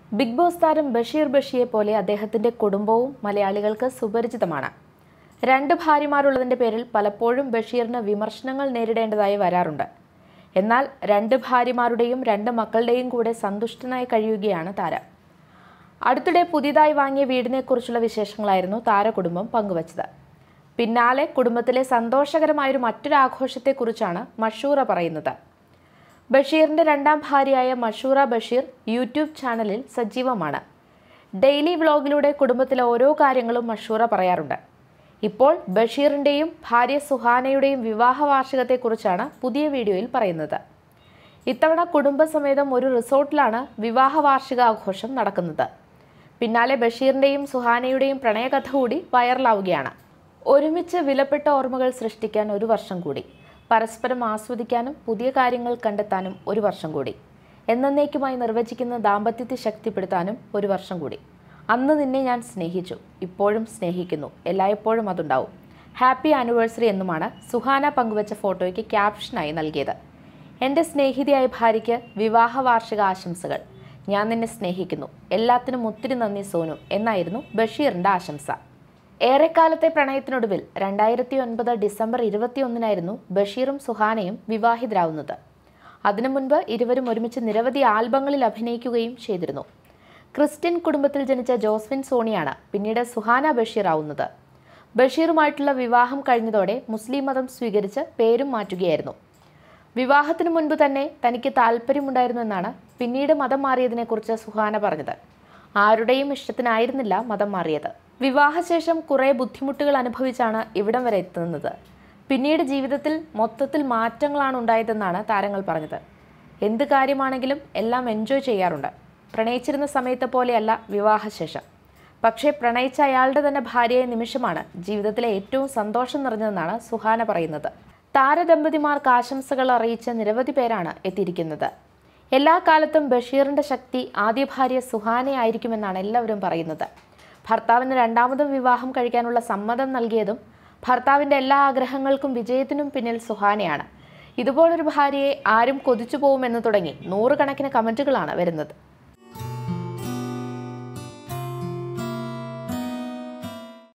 big boss താരം ബഷീർ ബഷിയെ പോലെ അദ്ദേഹത്തിന്റെ കുടുംബവും മലയാളികൾക്ക് സുപരിചിതമാണ് രണ്ട് ഭാര്യമാരുള്ളതിന്റെ പേരിൽ പലപ്പോഴും ബഷീറിന് വിമർശനങ്ങൾ നേരിടേണ്ടതായി വരാറുണ്ട് എന്നാൽ രണ്ട് ഭാര്യമാരുടെയും രണ്ട് മക്കളുടെയും കൂടെ സന്തുഷ്ടനായി കഴിയുകയാണ് താരം അടുത്തിടെ പുതിയതായി വാങ്ങിയ വീടിനെക്കുറിച്ചുള്ള വിശേഷങ്ങളായിരുന്നു താരകുടുംബം പങ്കുവച്ചത് പിന്നാലെ കുടുംബത്തിലെ സന്തോഷകരമായൊരു മറ്റൊരു ആഘോഷത്തെക്കുറിച്ചാണ് മഷൂറ പറയുന്നത് ബഷീറിന്റെ രണ്ടാം ഭാര്യയായ മഷൂറ ബഷീർ യൂട്യൂബ് ചാനലിൽ സജീവമാണ് ഡെയിലി വ്ളോഗിലൂടെ കുടുംബത്തിലെ ഓരോ കാര്യങ്ങളും മഷൂറ പറയാറുണ്ട് ഇപ്പോൾ ബഷീറിന്റെയും ഭാര്യ സുഹാനയുടെയും വിവാഹ വാർഷികത്തെക്കുറിച്ചാണ് പുതിയ വീഡിയോയിൽ പറയുന്നത് ഇത്തവണ കുടുംബസമേതം ഒരു റിസോർട്ടിലാണ് വിവാഹ വാർഷിക ആഘോഷം നടക്കുന്നത് പിന്നാലെ ബഷീറിന്റെയും സുഹാനയുടെയും പ്രണയകഥ കൂടി വൈറലാവുകയാണ് ഒരുമിച്ച് വിലപ്പെട്ട ഓർമ്മകൾ സൃഷ്ടിക്കാൻ ഒരു വർഷം കൂടി പരസ്പരം ആസ്വദിക്കാനും പുതിയ കാര്യങ്ങൾ കണ്ടെത്താനും ഒരു വർഷം കൂടി എന്നേക്കുമായി നിർവചിക്കുന്ന ദാമ്പത്യത്തെ ശക്തിപ്പെടുത്താനും ഒരു വർഷം കൂടി അന്ന് നിന്നെ ഞാൻ സ്നേഹിച്ചു ഇപ്പോഴും സ്നേഹിക്കുന്നു എല്ലായ്പ്പോഴും അതുണ്ടാവും ഹാപ്പി ആനിവേഴ്സറി എന്നുമാണ് സുഹാന പങ്കുവച്ച ഫോട്ടോയ്ക്ക് ക്യാപ്ഷനായി നൽകിയത് എൻ്റെ സ്നേഹിതയായ ഭാര്യയ്ക്ക് വിവാഹ വാർഷിക ആശംസകൾ ഞാൻ നിന്നെ സ്നേഹിക്കുന്നു എല്ലാത്തിനും ഒത്തിരി നന്ദി സോനു എന്നായിരുന്നു ബഷീറിൻ്റെ ആശംസ ഏറെക്കാലത്തെ പ്രണയത്തിനൊടുവിൽ രണ്ടായിരത്തി ഒൻപത് ഡിസംബർ ഇരുപത്തിയൊന്നിനായിരുന്നു ബഷീറും സുഹാനയും വിവാഹിതരാവുന്നത് അതിനു മുൻപ് ഇരുവരും ഒരുമിച്ച് നിരവധി ആൽബങ്ങളിൽ അഭിനയിക്കുകയും ചെയ്തിരുന്നു ക്രിസ്ത്യൻ കുടുംബത്തിൽ ജനിച്ച ജോസ്വിൻ സോണിയാണ് പിന്നീട് സുഹാന ബഷീർ ആവുന്നത് ബഷീറുമായിട്ടുള്ള വിവാഹം കഴിഞ്ഞതോടെ മുസ്ലിം മതം സ്വീകരിച്ച് പേരും മാറ്റുകയായിരുന്നു വിവാഹത്തിനു മുൻപ് തന്നെ തനിക്ക് താല്പര്യമുണ്ടായിരുന്നു എന്നാണ് പിന്നീട് മതം മാറിയതിനെക്കുറിച്ച് സുഹാന പറഞ്ഞത് ആരുടെയും ഇഷ്ടത്തിനായിരുന്നില്ല മതം മാറിയത് വിവാഹശേഷം കുറേ ബുദ്ധിമുട്ടുകൾ അനുഭവിച്ചാണ് ഇവിടം വരെ എത്തുന്നത് പിന്നീട് ജീവിതത്തിൽ മൊത്തത്തിൽ മാറ്റങ്ങളാണ് ഉണ്ടായതെന്നാണ് താരങ്ങൾ പറഞ്ഞത് എന്ത് കാര്യമാണെങ്കിലും എല്ലാം എൻജോയ് ചെയ്യാറുണ്ട് പ്രണയിച്ചിരുന്ന സമയത്തെ പോലെയല്ല വിവാഹശേഷം പക്ഷേ പ്രണയിച്ച അയാളുടെ തന്നെ ഭാര്യയായ നിമിഷമാണ് ജീവിതത്തിലെ ഏറ്റവും സന്തോഷം നിറഞ്ഞതെന്നാണ് സുഹാന പറയുന്നത് താരദമ്പതിമാർക്ക് ആശംസകൾ അറിയിച്ച നിരവധി പേരാണ് എത്തിയിരിക്കുന്നത് എല്ലാ കാലത്തും ബഷീറിന്റെ ശക്തി ആദ്യ ഭാര്യ സുഹാനയായിരിക്കുമെന്നാണ് എല്ലാവരും പറയുന്നത് ഭർത്താവിന് രണ്ടാമതും വിവാഹം കഴിക്കാനുള്ള സമ്മതം നൽകിയതും ഭർത്താവിന്റെ എല്ലാ ആഗ്രഹങ്ങൾക്കും വിജയത്തിനും പിന്നിൽ സുഹാനയാണ് ഇതുപോലൊരു ഭാര്യയെ ആരും കൊതിച്ചു പോകുമെന്ന് തുടങ്ങി നൂറുകണക്കിന് കമന്റുകളാണ് വരുന്നത്